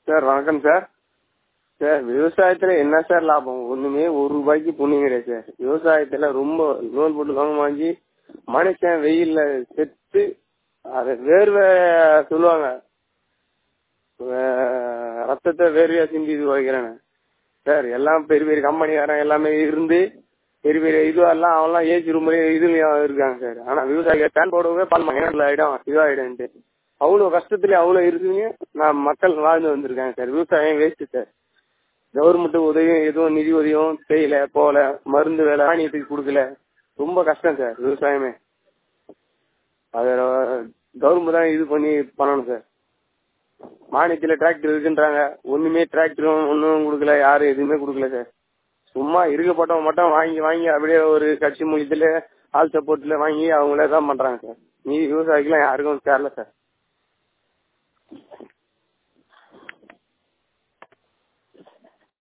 sir வணக்கம் sir sir விவசாயத்துல என்ன சார் லாபம் ஒண்ணுமே ஒரு ரூபாய்க்கு புண்ணியம் கிடையாது சார் விவசாயத்துல ரொம்ப லோன் போட்டு லோன் வாங்கி மனுஷன் வெயில்ல செத்து அது வேர்வை சொல்லுவாங்க வே- ரத்தத்தை வேர்வையா சிந்தி இது வைக்கிறேன்னு சார் எல்லாம் பெரிய பெரிய கம்பெனிக்காரன் எல்லாமே இருந்து பெரிய பெரிய இதுவெல்லாம் அவன்லாம் ஏசி ரூம் இதுலயும் இருக்காங்க சார் ஆனா விவசாயிகள் ஃபேன் போடவே பால் மகனில் ஆயிடும் இதாயிடும்ட்டு அவ்வளவு கஷ்டத்துல அவ்வளவு இருக்குங்க நான் மக்கள் வாழ்ந்து வந்திருக்காங்க சார் விவசாயம் வேஸ்ட் சார் கவர்மெண்ட் உதவியும் எதுவும் நிதி உதவியும் செய்யல போல மருந்து வேலை மானியத்துக்கு கொடுக்கல ரொம்ப கஷ்டம் சார் விவசாயமே அது கவர்மெண்ட் தான் இது பண்ணி பண்ணணும் சார் மானியத்துல டிராக்டர் இருக்குன்றாங்க ஒண்ணுமே டிராக்டரும் ஒன்றும் கொடுக்கல யாரும் எதுவுமே கொடுக்கல சார் சும்மா இருக்கப்பட்டவங்க மட்டும் வாங்கி வாங்கி அப்படியே ஒரு கட்சி மூலியத்துல ஆள் சப்போர்ட்ல வாங்கி அவங்களே தான் பண்றாங்க சார் மீதி விவசாயிக்கெல்லாம் யாருக்கும் சேரல சார்